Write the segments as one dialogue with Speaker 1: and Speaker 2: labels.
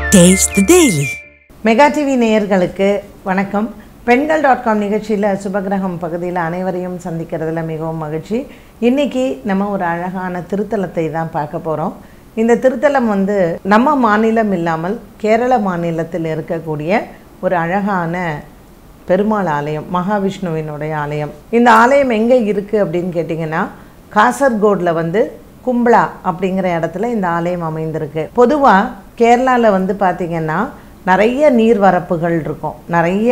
Speaker 1: Taste the Daily.
Speaker 2: Mega TV நேயர்களுக்கு வணக்கம் பெண்கள் டாட் காம் நிகழ்ச்சியில் சுபகிரகம் பகுதியில் அனைவரையும் சந்திக்கிறதுல மிகவும் மகிழ்ச்சி இன்றைக்கி நம்ம ஒரு அழகான திருத்தலத்தை தான் பார்க்க போகிறோம் இந்த திருத்தலம் வந்து நம்ம மாநிலம் இல்லாமல் கேரள மாநிலத்தில் இருக்கக்கூடிய ஒரு அழகான பெருமாள் ஆலயம் மகாவிஷ்ணுவினுடைய ஆலயம் இந்த ஆலயம் எங்கே இருக்குது அப்படின்னு கேட்டிங்கன்னா காசர்கோடில் வந்து கும்பளா அப்படிங்கிற இடத்துல இந்த ஆலயம் அமைந்திருக்கு பொதுவாக கேரளாவில் வந்து பார்த்திங்கன்னா நிறைய நீர்வரப்புகள் இருக்கும் நிறைய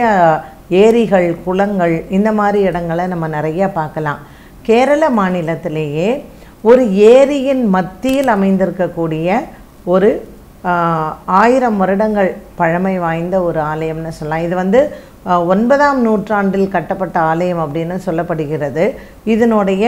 Speaker 2: ஏரிகள் குளங்கள் இந்த மாதிரி இடங்களை நம்ம நிறைய பார்க்கலாம் கேரள மாநிலத்திலேயே ஒரு ஏரியின் மத்தியில் அமைந்திருக்கக்கூடிய ஒரு ஆஹ், ஆயிரம் வருடங்கள் பழமை வாய்ந்த ஒரு ஆலயம்னு சொல்லலாம் இது வந்து ஆஹ், ஒன்பதாம் நூற்றாண்டில் கட்டப்பட்ட ஆலயம் அப்படின்னு சொல்லப்படுகிறது இதனுடைய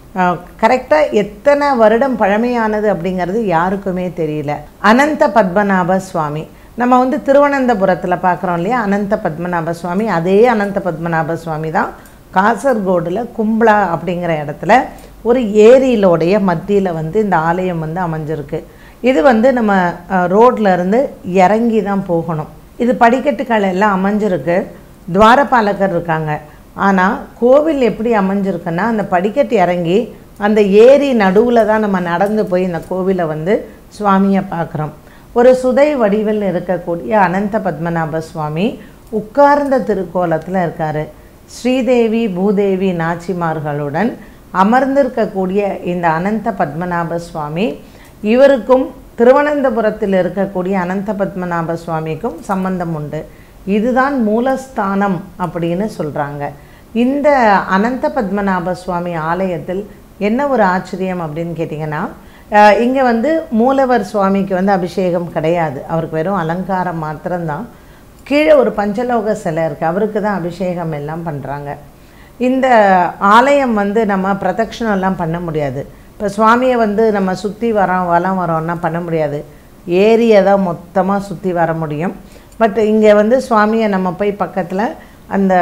Speaker 2: கரெக்டாக எத்தனை வருடம் பழமையானது அப்படிங்கிறது யாருக்குமே தெரியல அனந்த பத்மநாப சுவாமி நம்ம வந்து திருவனந்தபுரத்தில் பார்க்குறோம் இல்லையா அனந்த பத்மநாப சுவாமி அதே அனந்த பத்மநாப சுவாமி தான் காசர்கோடில் கும்பலா அப்படிங்கிற இடத்துல ஒரு ஏரியிலோடைய மத்தியில் வந்து இந்த ஆலயம் வந்து அமைஞ்சிருக்கு இது வந்து நம்ம ரோட்ல இருந்து இறங்கி தான் போகணும் இது படிக்கட்டுகள் எல்லாம் அமைஞ்சிருக்கு துவாரபாலகர் இருக்காங்க ஆனால் கோவில் எப்படி அமைஞ்சிருக்குன்னா அந்த படிக்கட்டு இறங்கி அந்த ஏரி நடுவில் தான் நம்ம நடந்து போய் இந்த கோவிலை வந்து சுவாமியை பார்க்குறோம் ஒரு சுதை வடிவில் இருக்கக்கூடிய அனந்த பத்மநாப சுவாமி உட்கார்ந்த திருக்கோலத்தில் இருக்கார் ஸ்ரீதேவி பூதேவி நாச்சிமார்களுடன் அமர்ந்திருக்கக்கூடிய இந்த அனந்த பத்மநாப சுவாமி இவருக்கும் திருவனந்தபுரத்தில் இருக்கக்கூடிய அனந்த பத்மநாப சுவாமிக்கும் சம்பந்தம் உண்டு இதுதான் மூலஸ்தானம் அப்படின்னு சொல்கிறாங்க இந்த அனந்த பத்மநாப சுவாமி ஆலயத்தில் என்ன ஒரு ஆச்சரியம் அப்படின்னு கேட்டிங்கன்னா இங்கே வந்து மூலவர் சுவாமிக்கு வந்து அபிஷேகம் கிடையாது அவருக்கு வெறும் அலங்காரம் மாத்திரம்தான் கீழே ஒரு பஞ்சலோக சிலை இருக்குது அவருக்கு தான் அபிஷேகம் எல்லாம் பண்ணுறாங்க இந்த ஆலயம் வந்து நம்ம பிரதட்சணம் எல்லாம் பண்ண முடியாது இப்போ சுவாமியை வந்து நம்ம சுற்றி வரோம் வலம் வரோம்னா பண்ண முடியாது ஏரியை தான் மொத்தமாக சுற்றி வர முடியும் பட் இங்கே வந்து சுவாமியை நம்ம போய் பக்கத்தில் அந்த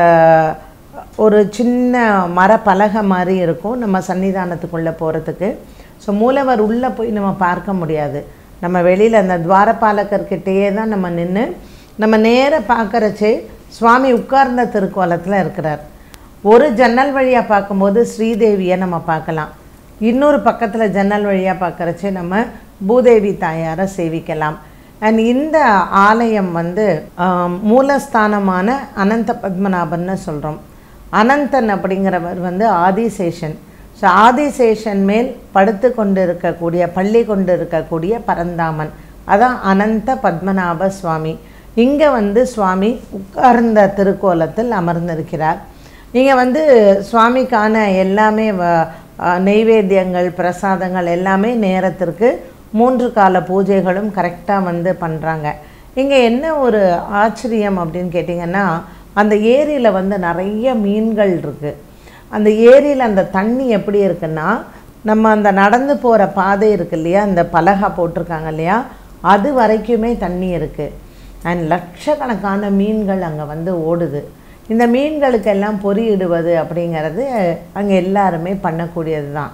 Speaker 2: ஒரு சின்ன மரப்பலகை மாதிரி இருக்கும் நம்ம சன்னிதானத்துக்குள்ளே போகிறதுக்கு ஸோ மூலவர் உள்ளே போய் நம்ம பார்க்க முடியாது நம்ம வெளியில் அந்த துவாரபாலகர்கிட்டயே தான் நம்ம நின்று நம்ம நேராக பார்க்குறச்சே சுவாமி உட்கார்ந்த திருக்கோலத்தில் இருக்கிறார் ஒரு ஜன்னல் வழியாக பார்க்கும்போது ஸ்ரீதேவியை நம்ம பார்க்கலாம் இன்னொரு பக்கத்தில் ஜன்னல் வழியாக பார்க்குறச்சே நம்ம பூதேவி தாயாரை சேவிக்கலாம் அண்ட் இந்த ஆலயம் வந்து ஆம், மூலஸ்தானமான அனந்த பத்மநாபன்னு சொல்கிறோம் அனந்தன் அப்படிங்கிறவர் வந்து ஆதிசேஷன் ஸோ ஆதிசேஷன் மேல் படுத்து கொண்டு இருக்கக்கூடிய பள்ளி கொண்டு இருக்கக்கூடிய பரந்தாமன் அதான் அனந்த பத்மநாப சுவாமி இங்கே வந்து சுவாமி உட்கார்ந்த திருக்கோலத்தில் அமர்ந்திருக்கிறார் இங்கே வந்து சுவாமிக்கான எல்லாமே வ- அஹ் நெய்வேத்தியங்கள் பிரசாதங்கள் எல்லாமே நேரத்திற்கு மூன்று கால பூஜைகளும் கரெக்டாக வந்து பண்ணுறாங்க இங்கே என்ன ஒரு ஆச்சரியம் அப்படின்னு கேட்டிங்கன்னா அந்த ஏரியில் வந்து நிறைய மீன்கள் இருக்குது அந்த ஏரியில் அந்த தண்ணி எப்படி இருக்குன்னா நம்ம அந்த நடந்து போகிற பாதை இருக்கு இல்லையா அந்த பலகா போட்டிருக்காங்க இல்லையா அது வரைக்குமே தண்ணி இருக்குது அண்ட் லட்சக்கணக்கான மீன்கள் அங்கே வந்து ஓடுது இந்த மீன்களுக்கெல்லாம் பொறியிடுவது அப்படிங்கிறது அங்கே எல்லாருமே பண்ணக்கூடியது தான்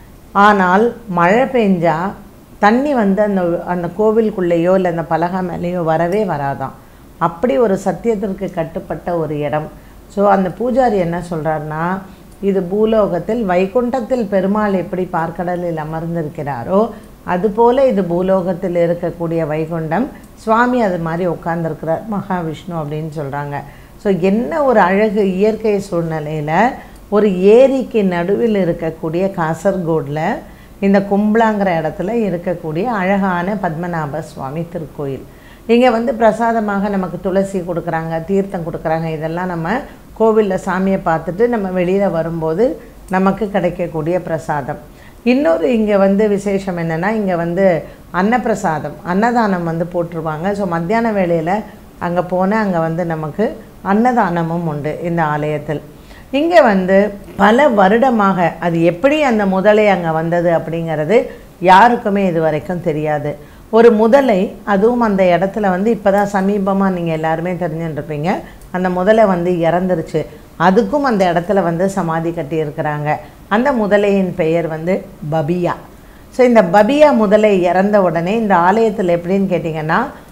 Speaker 2: ஆனால் மழை பெஞ்சா தண்ணி வந்து அந்த அந்த கோவிலுக்குள்ளேயோ இல்லை அந்த பலகா மேலேயோ வரவே வராதாம் அப்படி ஒரு சத்தியத்திற்கு கட்டுப்பட்ட ஒரு இடம் ஸோ அந்த பூஜாரி என்ன சொல்கிறாருன்னா இது பூலோகத்தில் வைகுண்டத்தில் பெருமாள் எப்படி பார்க்கடலில் அமர்ந்திருக்கிறாரோ அதுபோல இது பூலோகத்தில் இருக்கக்கூடிய வைகுண்டம் சுவாமி அது மாதிரி உட்கார்ந்துருக்கிறார் மகாவிஷ்ணு அப்படின்னு சொல்கிறாங்க ஸோ என்ன ஒரு அழகு இயற்கை சூழ்நிலையில் ஒரு ஏரிக்கு நடுவில் இருக்கக்கூடிய காசர்கோடில் இந்த கும்பலாங்கிற இடத்துல இருக்கக்கூடிய அழகான பத்மநாப சுவாமி திருக்கோயில் இங்கே வந்து பிரசாதமாக நமக்கு துளசி கொடுக்குறாங்க தீர்த்தம் கொடுக்குறாங்க இதெல்லாம் நம்ம கோவிலில் சாமியை பார்த்துட்டு நம்ம வெளியில் வரும்போது நமக்கு கிடைக்கக்கூடிய பிரசாதம் இன்னொரு இங்கே வந்து விசேஷம் என்னென்னா இங்கே வந்து அன்னப்பிரசாதம் அன்னதானம் வந்து போட்டுருவாங்க ஸோ மத்தியான வேளையில் அங்கே போனால் அங்கே வந்து நமக்கு அன்னதானமும் உண்டு இந்த ஆலயத்தில் இங்கே வந்து பல வருடமாக அது எப்படி அந்த முதலை அங்கே வந்தது அப்படிங்கிறது யாருக்குமே இது வரைக்கும் தெரியாது ஒரு முதலை அதுவும் அந்த இடத்துல வந்து இப்போ தான் சமீபமாக நீங்கள் எல்லாருமே தெரிஞ்சுட்டுருப்பீங்க அந்த முதலை வந்து இறந்துருச்சு அதுக்கும் அந்த இடத்துல வந்து சமாதி கட்டியிருக்கிறாங்க அந்த முதலையின் பெயர் வந்து பபியா ஸோ இந்த பபியா முதலை இறந்த உடனே இந்த ஆலயத்தில் எப்படின்னு கேட்டிங்கன்னா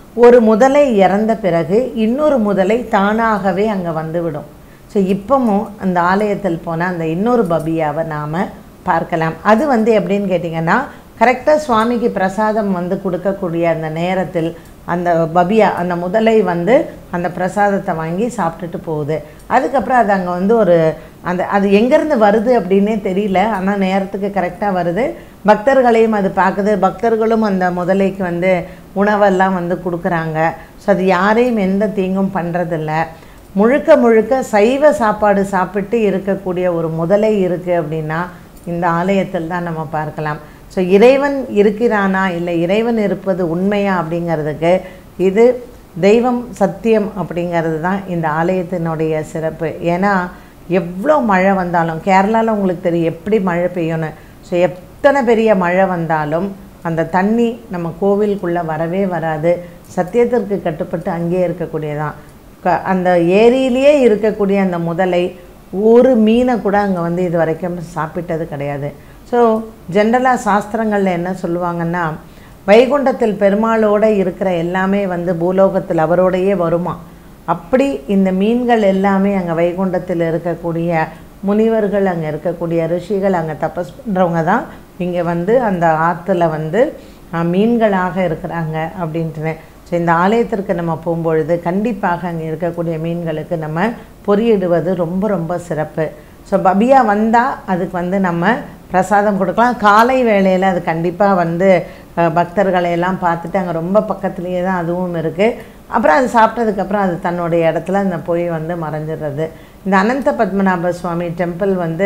Speaker 2: ஒரு முதலை இறந்த பிறகு இன்னொரு முதலை தானாகவே அங்கே வந்துவிடும் ஸோ இப்போவும் அந்த ஆலயத்தில் போனால் அந்த இன்னொரு பபியாவை நாம் பார்க்கலாம் அது வந்து எப்படின்னு கேட்டிங்கன்னா கரெக்டாக சுவாமிக்கு பிரசாதம் வந்து கொடுக்கக்கூடிய அந்த நேரத்தில் அந்த பபியா அந்த முதலை வந்து அந்த பிரசாதத்தை வாங்கி சாப்பிட்டுட்டு போகுது அதுக்கப்புறம் அது அங்கே வந்து ஒரு அந்த அது எங்கேருந்து வருது அப்படின்னே தெரியல ஆனால் நேரத்துக்கு கரெக்டாக வருது பக்தர்களையும் அது பார்க்குது பக்தர்களும் அந்த முதலைக்கு வந்து உணவெல்லாம் வந்து கொடுக்குறாங்க ஸோ அது யாரையும் எந்த தீங்கும் பண்ணுறதில்ல முழுக்க முழுக்க சைவ சாப்பாடு சாப்பிட்டு இருக்கக்கூடிய ஒரு முதலை இருக்குது அப்படின்னா இந்த ஆலயத்தில் தான் நம்ம பார்க்கலாம் ஸோ இறைவன் இருக்கிறானா இல்லை இறைவன் இருப்பது உண்மையா அப்படிங்கிறதுக்கு இது தெய்வம் சத்தியம் அப்படிங்கிறது தான் இந்த ஆலயத்தினுடைய சிறப்பு ஏன்னா எவ்வளோ மழை வந்தாலும் கேரளாவில் உங்களுக்கு தெரியும் எப்படி மழை பெய்யும்னு ஸோ எத்தனை பெரிய மழை வந்தாலும் அந்த தண்ணி நம்ம கோவிலுக்குள்ளே வரவே வராது சத்தியத்திற்கு கட்டுப்பட்டு அங்கேயே இருக்கக்கூடியதான் க அந்த ஏரியிலேயே இருக்கக்கூடிய அந்த முதலை ஒரு மீனை கூட அங்கே வந்து இது வரைக்கும் சாப்பிட்டது கிடையாது ஸோ ஜென்ரலாக சாஸ்திரங்களில் என்ன சொல்லுவாங்கன்னா வைகுண்டத்தில் பெருமாளோட இருக்கிற எல்லாமே வந்து பூலோகத்தில் அவரோடையே வருமா அப்படி இந்த மீன்கள் எல்லாமே அங்கே வைகுண்டத்தில் இருக்கக்கூடிய முனிவர்கள் அங்கே இருக்கக்கூடிய ரிஷிகள் அங்கே தபஸ் பண்ணுறவங்க தான் இங்கே வந்து அந்த ஆற்றுல வந்து அஹ், மீன்களாக இருக்கிறாங்க அப்படின்ட்டு ஸோ இந்த ஆலயத்திற்கு நம்ம போகும்பொழுது கண்டிப்பாக அங்கே இருக்கக்கூடிய மீன்களுக்கு நம்ம பொறியிடுவது ரொம்ப ரொம்ப சிறப்பு ஸோ பபியா வந்தால் அதுக்கு வந்து நம்ம பிரசாதம் கொடுக்கலாம் காலை வேளையில் அது கண்டிப்பாக வந்து அஹ், பக்தர்களை எல்லாம் பார்த்துட்டு அங்கே ரொம்ப பக்கத்துலேயே தான் அதுவும் இருக்குது அப்புறம் அது சாப்பிட்டதுக்கப்புறம் அது தன்னுடைய இடத்துல அந்த போய் வந்து மறைஞ்சிடுறது இந்த அனந்த பத்மநாப சுவாமி டெம்பிள் வந்து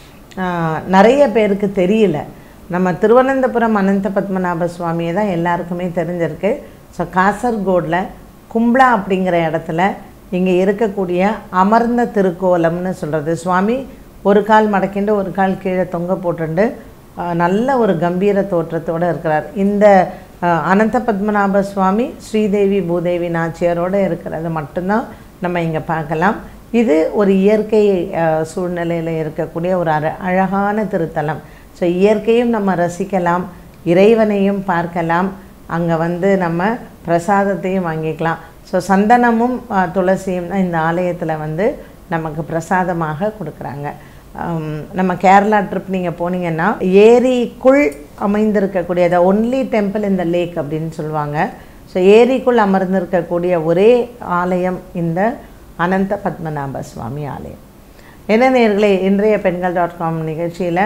Speaker 2: ஆஹ், நிறைய பேருக்கு தெரியல நம்ம திருவனந்தபுரம் அனந்த பத்மநாப சுவாமியை தான் எல்லாருக்குமே தெரிஞ்சிருக்கு ஸோ காசர்கோடில் கும்ப்ளா அப்படிங்கிற இடத்துல இங்கே இருக்கக்கூடிய அமர்ந்த திருக்கோலம்னு சொல்கிறது சுவாமி ஒரு கால் மடக்கிண்டு ஒரு கால் கீழே தொங்க போட்டுண்டு ஆஹ், நல்ல ஒரு கம்பீர தோற்றத்தோடு இருக்கிறார் இந்த ஆஹ், அனந்த பத்மநாப சுவாமி ஸ்ரீதேவி பூதேவி நாச்சியாரோடு இருக்கிறது மட்டும்தான் நம்ம இங்கே பார்க்கலாம் இது ஒரு இயற்கை சூழ்நிலையில் இருக்கக்கூடிய ஒரு அர அழகான திருத்தலம் ஸோ இயற்கையும் நம்ம ரசிக்கலாம் இறைவனையும் பார்க்கலாம் அங்கே வந்து நம்ம பிரசாதத்தையும் வாங்கிக்கலாம் ஸோ சந்தனமும் ஆஹ், துளசியும் தான் இந்த ஆலயத்தில் வந்து நமக்கு பிரசாதமாக கொடுக்குறாங்க ஆம், நம்ம கேரளா ட்ரிப் நீங்கள் போனீங்கன்னா ஏரிக்குள் அமைந்திருக்கக்கூடிய த ஒன்லி டெம்பிள் இந்த லேக் அப்படின்னு சொல்லுவாங்க ஸோ ஏரிக்குள் அமர்ந்திருக்கக்கூடிய ஒரே ஆலயம் இந்த அனந்த பத்மநாப சுவாமி ஆலயம் என்ன நேர்களே இன்றைய பெண்கள் டாட் காம் நிகழ்ச்சியில்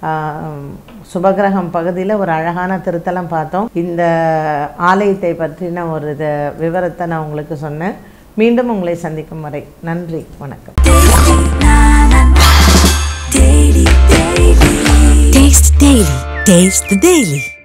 Speaker 2: சுபகிரகம் பகுதியில் ஒரு அழகான திருத்தலம் பார்த்தோம் இந்த ஆலயத்தை பற்றின ஒரு இது விவரத்தை நான் உங்களுக்கு சொன்னேன் மீண்டும் உங்களை சந்திக்கும் வரை நன்றி வணக்கம்
Speaker 1: Taste Daily. Taste the Daily.